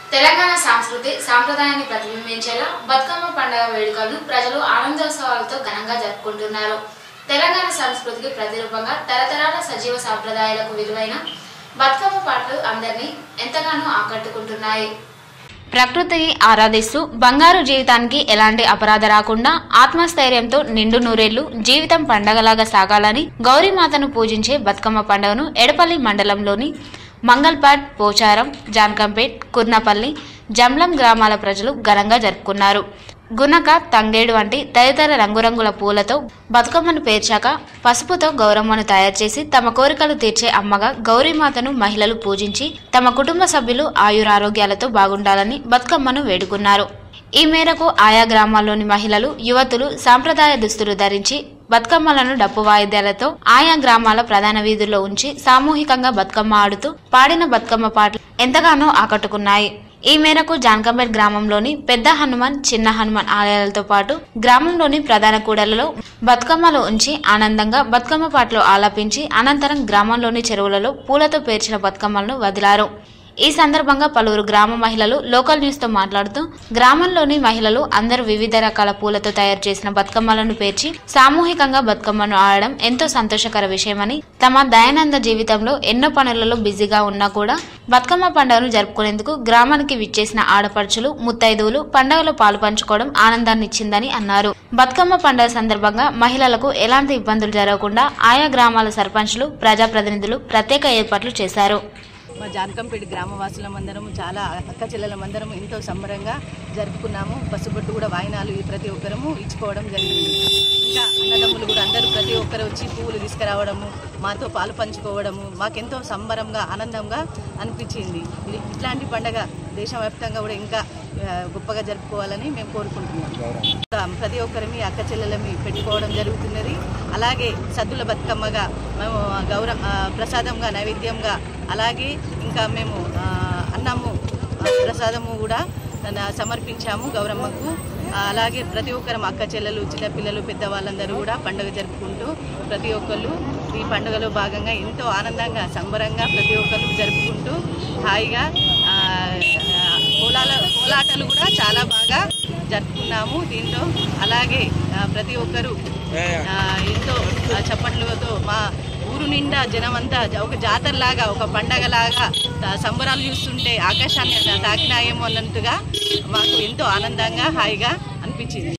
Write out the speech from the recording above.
తెలంగాణ సంస్కృతి సాంప్రదాయాన్ని ప్రతిబింబించేలా బతుకమ్మ పండుగ వేడుకలను ప్రజలు ఆనందోత్సవాలతో ఘనంగా జరుపుకుంటున్నారు తెలంగాణ సంస్కృతికి ప్రతిరూపంగా తరతరాల సజీవ సాంప్రదాయాలకు విలువైన బతుకమ్మ పాటలు అందరినీ ఎంతగానో ఆకట్టుకుంటున్నాయి ప్రకృతిని ఆరాధిస్తూ బంగారు జీవితానికి ఎలాంటి అపరాధ రాకుండా ఆత్మస్థైర్యంతో నిండు నూరేళ్లు జీవితం పండగలాగా సాగాలని గౌరీమాతను పూజించే బతుకమ్మ పండుగను ఎడపల్లి మండలంలోని మంగల్పాట్ పోచారం జాన్కంపేట్ కుర్నపల్లి జమ్లం గ్రామాల ప్రజలు ఘనంగా జరుపుకున్నారు గునక తంగేడు వంటి తదితర రంగురంగుల పూలతో బతుకమ్మను పేర్చాక పసుపుతో గౌరమ్మను తయారు చేసి తమ కోరికలు తీర్చే అమ్మగా గౌరీమాతను మహిళలు పూజించి తమ కుటుంబ సభ్యులు ఆయురారోగ్యాలతో బాగుండాలని బతుకమ్మను వేడుకున్నారు ఈ మేరకు ఆయా గ్రామాల్లోని మహిళలు యువతులు సాంప్రదాయ దుస్తులు ధరించి బతుకమ్మలను డప్పు వాయిద్యాలతో ఆయా గ్రామాల ప్రధాన వీధుల్లో ఉంచి సామూహికంగా బతుకమ్మ ఆడుతూ పాడిన బతుకమ్మ పాటలు ఎంతగానో ఆకట్టుకున్నాయి ఈ మేరకు జాన్కంపేట్ గ్రామంలోని పెద్ద హనుమాన్ చిన్న హనుమాన్ ఆలయాలతో పాటు గ్రామంలోని ప్రధాన కూడలలో బతుకమ్మలు ఉంచి ఆనందంగా బతుకమ్మ పాటలు ఆలపించి అనంతరం గ్రామంలోని చెరువులలో పూలతో పేర్చిన బతుకమ్మలను వదిలారు ఈ సందర్భంగా పలువురు గ్రామ మహిళలు లోకల్ న్యూస్ తో మాట్లాడుతూ గ్రామంలోని మహిళలు అందరూ వివిధ రకాల పూలతో తయారు చేసిన బతుకమ్మలను పేర్చి సామూహికంగా బతుకమ్మను ఆడడం ఎంతో సంతోషకర విషయమని తమ దయానంద జీవితంలో ఎన్నో పనులలో బిజీగా ఉన్నా కూడా బతుకమ్మ పండుగను జరుపుకునేందుకు గ్రామానికి విచ్చేసిన ఆడపడుచులు ముత్తైదువులు పండుగలో పాలు పంచుకోవడం ఆనందాన్ని ఇచ్చిందని అన్నారు బతుకమ్మ పండుగ సందర్భంగా మహిళలకు ఎలాంటి ఇబ్బందులు జరగకుండా ఆయా గ్రామాల సర్పంచ్లు ప్రజాప్రతినిధులు ప్రత్యేక ఏర్పాట్లు చేశారు మా జానకంపేట గ్రామవాసులం అందరం చాలా అక్క చెల్లెలం అందరం ఎంతో సంబరంగా జరుపుకున్నాము పసుబొట్టు కూడా వాయినాలు ఈ ప్రతి ఒక్కరము ఇచ్చుకోవడం జరిగింది ఇంకా అన్నదమ్ములు కూడా అందరూ ప్రతి ఒక్కరు వచ్చి పువ్వులు తీసుకురావడము మాతో పాలు పంచుకోవడము మాకెంతో సంబరంగా ఆనందంగా అనిపించింది ఇది- ఇట్లాంటి పండగ దేశవ్యాప్తంగా కూడా ఇంకా ఆ, గొప్పగా జరుపుకోవాలని మేము కోరుకుంటున్నాం ఇంకా ప్రతి ఒక్కరిని అక్క చెల్లెలమి పెట్టుకోవడం జరుగుతున్నది అలాగే సద్దుల బతుకమ్మగా మేము గౌర ఆ, ప్రసాదంగా నైవేద్యంగా అలాగే ఇంకా మేము ఆ, అన్నము ఆ, ప్రసాదము కూడా నా- సమర్పించాము గౌరమ్మకు ఆ, అలాగే ప్రతి ఒక్కరు అక్క చెల్లెలు చిన్నపిల్లలు పెద్దవాళ్ళందరూ కూడా పండుగ జరుపుకుంటూ ప్రతి ఒక్కళ్ళు ఈ పండుగలో భాగంగా ఎంతో ఆనందంగా సంబరంగా ప్రతి ఒక్కరు జరుపుకుంటూ హాయిగా ఆ, ఆ, కోలాల కోలాటలు కూడా చాలా బాగా జరుపుకున్నాము దీంట్లో అలాగే ఆ, ప్రతి ఒక్కరూ ఆ, ఎంతో ఆ, చప్పట్లతో మా ఊరు నిండా జనమంతా జ- ఒక జాతరలాగా ఒక పండగలాగా ఆ, సంబరాలు చూస్తుంటే ఆకాశాన్ని తాకినాయేమో అన్నట్టుగా మాకు ఎంతో ఆనందంగా హాయిగా అనిపించింది